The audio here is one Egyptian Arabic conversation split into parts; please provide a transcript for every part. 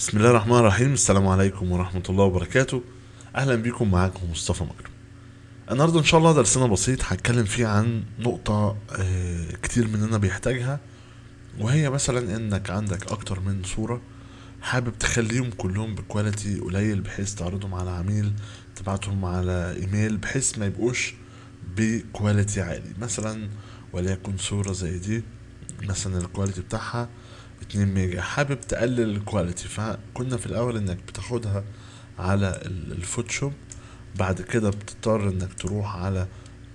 بسم الله الرحمن الرحيم السلام عليكم ورحمة الله وبركاته أهلا بكم معاكم مصطفى مكرم النهاردة إن شاء الله درسنا بسيط هتكلم فيه عن نقطة آه، كتير مننا بيحتاجها وهي مثلا إنك عندك أكتر من صورة حابب تخليهم كلهم بكواليتي قليل بحيث تعرضهم على عميل تبعتهم على إيميل بحيث ما يبقوش بكواليتي عالي مثلا وليكن صورة زي دي مثلا الكواليتي بتاعها 2 ميجا حابب تقلل الكواليتي فكنا في الاول انك بتاخدها على ال- الفوتوشوب بعد كده بتضطر انك تروح على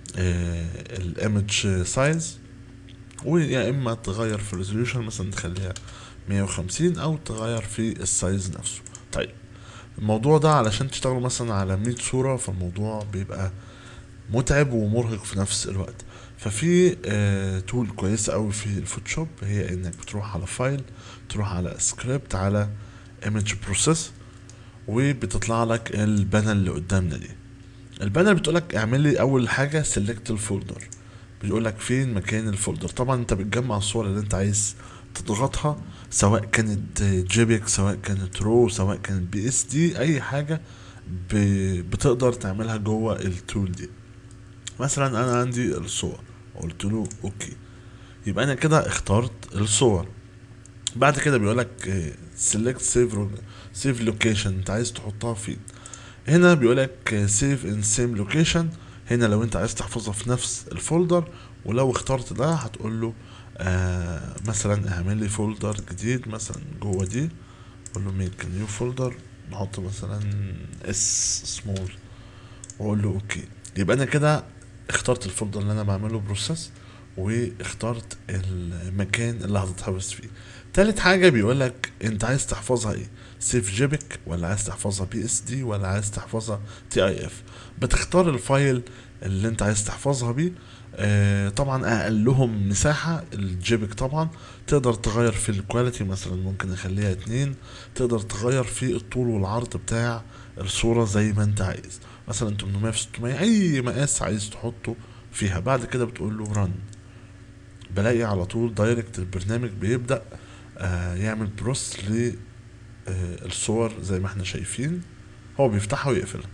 الايمج سايز ويا اما تغير في الريزوليوشن مثلا تخليها 150 او تغير في السايز نفسه طيب الموضوع ده علشان تشتغلوا مثلا على 100 صورة فالموضوع بيبقى متعب ومرهق في نفس الوقت ففي آه تول كويسة قوي في الفوتوشوب هي انك بتروح على فايل تروح على سكريبت على ايمج بروسيس وبتطلع لك البانل اللي قدامنا دي البانل بتقولك اعمل لي اول حاجة سيلكت الفولدر بيقولك فين مكان الفولدر طبعا انت بتجمع الصور اللي انت عايز تضغطها سواء كانت جيبك سواء كانت رو سواء كانت بي اس دي اي حاجة ب- بتقدر تعملها جوه التول دي مثلا انا عندي الصور قلت له اوكي يبقى انا كده اخترت الصور بعد كده بيقولك سيلكت سيف سيف لوكيشن انت عايز تحطها فين هنا بيقولك سيف ان سيم لوكيشن هنا لو انت عايز تحفظها في نفس الفولدر ولو اخترت ده هتقول له آه مثلا اعمل لي فولدر جديد مثلا جوه دي اقول له ميك نيو فولدر نحط مثلا اس سمول واقول له اوكي يبقى انا كده اخترت الفولدر اللي انا بعمله بروسيس واخترت المكان اللي هتتحفظ فيه تالت حاجة بيقولك انت عايز تحفظها ايه سيف جيبك ولا عايز تحفظها بي اس دي ولا عايز تحفظها تي اي اف بتختار الفايل اللي انت عايز تحفظها بيه آه طبعا اقلهم مساحة الجيبك طبعا تقدر تغير في الكواليتي مثلا ممكن اخليها اتنين تقدر تغير في الطول والعرض بتاع الصورة زي ما انت عايز مثلا 800 في 600 اي مقاس عايز تحطه فيها بعد كده بتقول له رن بلاقي على طول دايركت البرنامج بيبدأ آه يعمل بروس للصور زي ما احنا شايفين هو بيفتحها ويقفلها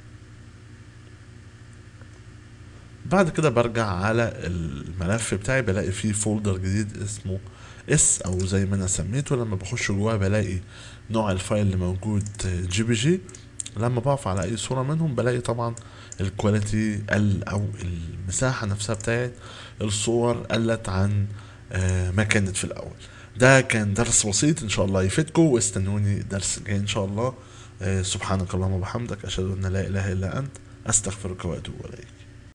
بعد كده برجع على الملف بتاعي بلاقي فيه فولدر جديد اسمه اس او زي ما انا سميته لما بخش جواه بلاقي نوع الفايل اللي موجود جي بي جي لما بقف على اي صورة منهم بلاقي طبعا الكواليتي قل او المساحة نفسها بتاعت الصور قلت عن آه، ما كانت في الاول ده كان درس بسيط ان شاء الله يفيدكم واستنوني درس جاي ان شاء الله آه، سبحانك اللهم وبحمدك اشهد ان لا اله الا انت استغفرك واتوب اليك